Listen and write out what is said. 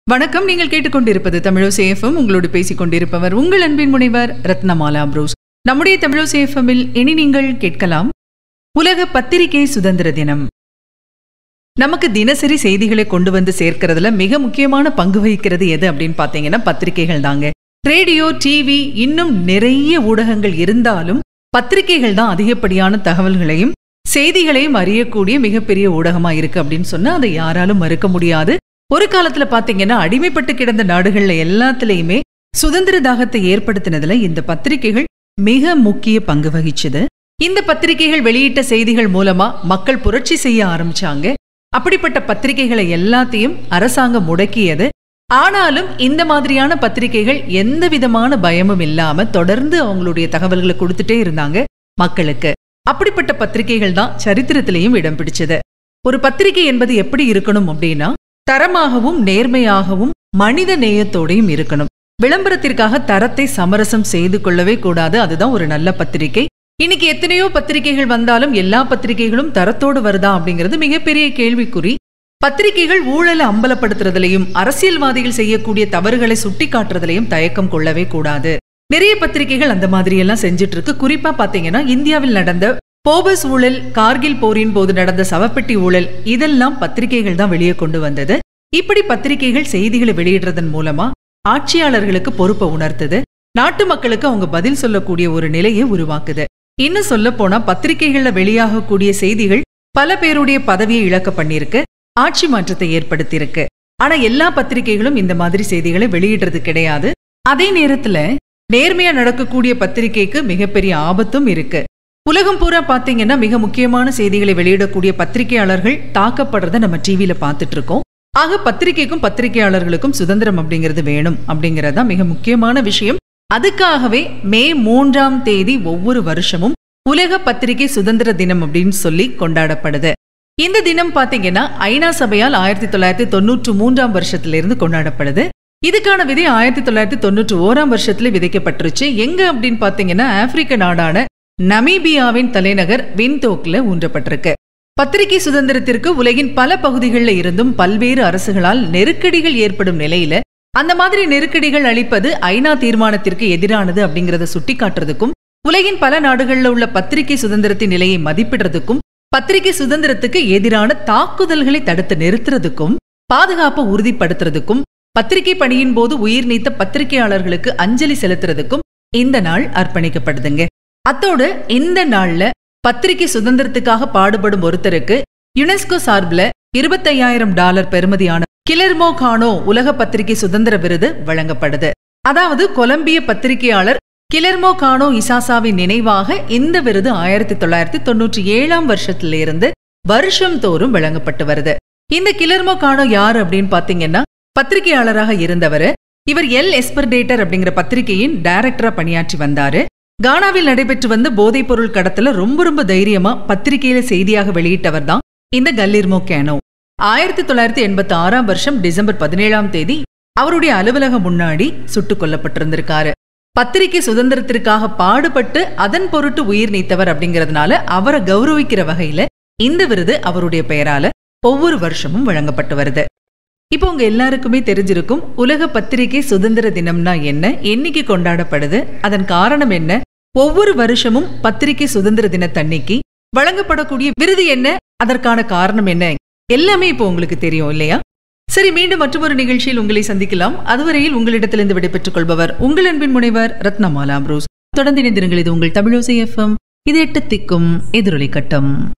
வணக்கம் நீங்கள் கேட்டுக்கொண்டிருப்பது தமிழோசேஃபம் உங்களோடு பேசிக் கொண்டிருப்பவர் உங்கள் அன்பின் முனைவர் ரத்னமாலா ப்ரூஸ் நம்முடைய தமிழோசேஃபமில் இனி நீங்கள் கேட்கலாம் உலக பத்திரிகை சுதந்திர தினம் நமக்கு தினசரி செய்திகளை கொண்டு வந்து சேர்க்கறதுல மிக முக்கியமான பங்கு வகிக்கிறது எது அப்படின்னு பார்த்தீங்கன்னா பத்திரிகைகள் தாங்க ரேடியோ டிவி இன்னும் நிறைய ஊடகங்கள் இருந்தாலும் பத்திரிகைகள் தான் அதிகப்படியான தகவல்களையும் செய்திகளையும் அறியக்கூடிய மிகப்பெரிய ஊடகமா இருக்கு அப்படின்னு சொன்னா அதை யாராலும் மறுக்க முடியாது ஒரு காலத்துல பாத்தீங்கன்னா அடிமைப்பட்டு கிடந்த நாடுகள்ல எல்லாத்துலயுமே சுதந்திர தாகத்தை ஏற்படுத்தினதுல இந்த பத்திரிகைகள் மிக முக்கிய பங்கு வகிச்சது இந்த பத்திரிகைகள் வெளியிட்ட செய்திகள் மூலமா மக்கள் புரட்சி செய்ய ஆரம்பிச்சாங்க அப்படிப்பட்ட பத்திரிகைகளை எல்லாத்தையும் அரசாங்கம் முடக்கியது ஆனாலும் இந்த மாதிரியான பத்திரிகைகள் எந்த விதமான பயமும் இல்லாம தொடர்ந்து அவங்களுடைய தகவல்களை கொடுத்துட்டே இருந்தாங்க மக்களுக்கு அப்படிப்பட்ட பத்திரிகைகள் தான் சரித்திரத்திலையும் இடம் பிடிச்சது ஒரு பத்திரிகை என்பது எப்படி இருக்கணும் அப்படின்னா தரமாகவும் நேர்மையாகவும் மனித நேயத்தோடையும் இருக்கணும் விளம்பரத்திற்காக தரத்தை சமரசம் செய்து கொள்ளவே கூடாது அதுதான் ஒரு நல்ல பத்திரிகை இன்னைக்கு எத்தனையோ பத்திரிகைகள் வந்தாலும் எல்லா பத்திரிகைகளும் தரத்தோடு வருதா அப்படிங்கிறது மிகப்பெரிய கேள்விக்குறி பத்திரிகைகள் ஊழலை அம்பலப்படுத்துறதுலையும் அரசியல்வாதிகள் செய்யக்கூடிய தவறுகளை சுட்டி காட்டுறதுலையும் தயக்கம் கொள்ளவே கூடாது நிறைய பத்திரிகைகள் அந்த மாதிரி எல்லாம் செஞ்சுட்டு இருக்கு குறிப்பா பாத்தீங்கன்னா இந்தியாவில் நடந்த போபஸ் ஊழல் கார்கில் போரின் போது நடந்த சவப்பெட்டி ஊழல் இதெல்லாம் பத்திரிகைகள் தான் வெளியே கொண்டு வந்தது இப்படி பத்திரிகைகள் செய்திகளை வெளியிடுறதன் மூலமா ஆட்சியாளர்களுக்கு பொறுப்பை உணர்த்துது நாட்டு மக்களுக்கு அவங்க பதில் சொல்லக்கூடிய ஒரு நிலையை உருவாக்குது இன்னும் சொல்ல போனா பத்திரிகைகள்ல வெளியாகக்கூடிய செய்திகள் பல பேருடைய பதவியை இழக்க பண்ணிருக்கு ஆட்சி மாற்றத்தை ஏற்படுத்தியிருக்கு ஆனா எல்லா பத்திரிகைகளும் இந்த மாதிரி செய்திகளை வெளியிடுறது கிடையாது அதே நேரத்துல நேர்மையா நடக்கக்கூடிய பத்திரிகைக்கு மிகப்பெரிய ஆபத்தும் இருக்கு உலகம் பூரா பாத்தீங்கன்னா மிக முக்கியமான செய்திகளை வெளியிடக்கூடிய பத்திரிகையாளர்கள் தாக்கப்படுறத நம்ம டிவியில பார்த்துட்டு இருக்கோம் ஆக பத்திரிகைக்கும் பத்திரிகையாளர்களுக்கும் சுதந்திரம் அப்படிங்கிறது வேணும் அப்படிங்கறதா மிக முக்கியமான விஷயம் அதுக்காகவே மே மூன்றாம் தேதி ஒவ்வொரு வருஷமும் உலக பத்திரிகை சுதந்திர தினம் அப்படின்னு சொல்லி கொண்டாடப்படுது இந்த தினம் பாத்தீங்கன்னா ஐநா சபையால் ஆயிரத்தி தொள்ளாயிரத்தி தொண்ணூற்று மூன்றாம் வருஷத்திலிருந்து கொண்டாடப்படுது இதுக்கான விதை ஆயிரத்தி தொள்ளாயிரத்தி தொண்ணூற்று ஓராம் வருஷத்துல விதைக்கப்பட்டுருச்சு எங்க அப்படின்னு பாத்தீங்கன்னா ஆப்பிரிக்க நாடான நமீபியாவின் தலைநகர் வின்தோக்ல ஊன்றப்பட்டிருக்கு பத்திரிகை சுதந்திரத்திற்கு உலகின் பல பகுதிகளில் இருந்தும் பல்வேறு அரசுகளால் நெருக்கடிகள் ஏற்படும் நிலையில அந்த மாதிரி நெருக்கடிகள் அளிப்பது ஐநா தீர்மானத்திற்கு எதிரானது அப்படிங்கறத சுட்டிக்காட்டுறதுக்கும் உலகின் பல நாடுகளில் உள்ள பத்திரிகை சுதந்திரத்தின் நிலையை மதிப்பிடுறதுக்கும் பத்திரிகை சுதந்திரத்துக்கு எதிரான தாக்குதல்களை தடுத்து நிறுத்துறதுக்கும் பாதுகாப்பை உறுதிப்படுத்துறதுக்கும் பத்திரிகை பணியின் போது உயிர் நீத்த பத்திரிகையாளர்களுக்கு அஞ்சலி செலுத்துறதுக்கும் இந்த நாள் அர்ப்பணிக்கப்படுதுங்க அத்தோடு இந்த நாள்ல பத்திரிகை சுதந்திரத்துக்காக பாடுபடும் ஒருத்தருக்கு யுனெஸ்கோ சார்பில் இருபத்தையாயிரம் டாலர் பெறுமதியான கிலர்மோ கானோ உலக பத்திரிகை சுதந்திர விருது வழங்கப்படுது அதாவது கொலம்பிய பத்திரிகையாளர் கிலர்மோ கானோ இசாசாவின் நினைவாக இந்த விருது ஆயிரத்தி தொள்ளாயிரத்தி தொண்ணூற்றி ஏழாம் வருஷத்திலிருந்து வருஷம் தோறும் வழங்கப்பட்டு வருது இந்த கிலர்மோ கானோ யார் அப்படின்னு பாத்தீங்கன்னா பத்திரிகையாளராக இருந்தவர் இவர் எல் எஸ்பர்டேட்டர் அப்படிங்கிற பத்திரிகையின் டைரக்டரா பணியாற்றி வந்தாரு கானாவில் நடைபெற்று வந்த போதைப் பொருள் கடத்தல ரொம்ப ரொம்ப தைரியமா பத்திரிகையில செய்தியாக வெளியிட்டவர் தான் இந்த கல்லிர்மோ கேனோ ஆயிரத்தி தொள்ளாயிரத்தி எண்பத்தி ஆறாம் வருஷம் டிசம்பர் பதினேழாம் தேதி அவருடைய அலுவலகம் முன்னாடி சுட்டுக் கொல்லப்பட்டிருந்திருக்காரு பத்திரிகை சுதந்திரத்திற்காக பாடுபட்டு அதன் பொருட்டு உயிர் நீத்தவர் அப்படிங்கறதுனால அவரை கௌரவிக்கிற வகையில இந்த விருது அவருடைய பெயரால ஒவ்வொரு வருஷமும் வழங்கப்பட்டு வருது இப்போ உங்க எல்லாருக்குமே தெரிஞ்சிருக்கும் உலக பத்திரிகை சுதந்திர தினம்னா என்ன என்னைக்கு கொண்டாடப்படுது அதன் காரணம் என்ன ஒவ்வொரு வருஷமும் பத்திரிகை சுதந்திர தினத்தன்னைக்கு வழங்கப்படக்கூடிய விருது என்ன அதற்கான காரணம் என்ன எல்லாமே இப்போ உங்களுக்கு தெரியும் இல்லையா சரி மீண்டும் மற்றொரு நிகழ்ச்சியில் உங்களை சந்திக்கலாம் அதுவரையில் உங்களிடத்திலிருந்து விடைபெற்றுக் கொள்பவர் உங்கள் அன்பின் முனைவர் ரத்னமாலா புரூஸ் தொடர்ந்து இணைந்திருங்கள் இது உங்கள் தமிழோசை எஃப்எம் இது எட்டு திக்கும் எதிரொலி கட்டம்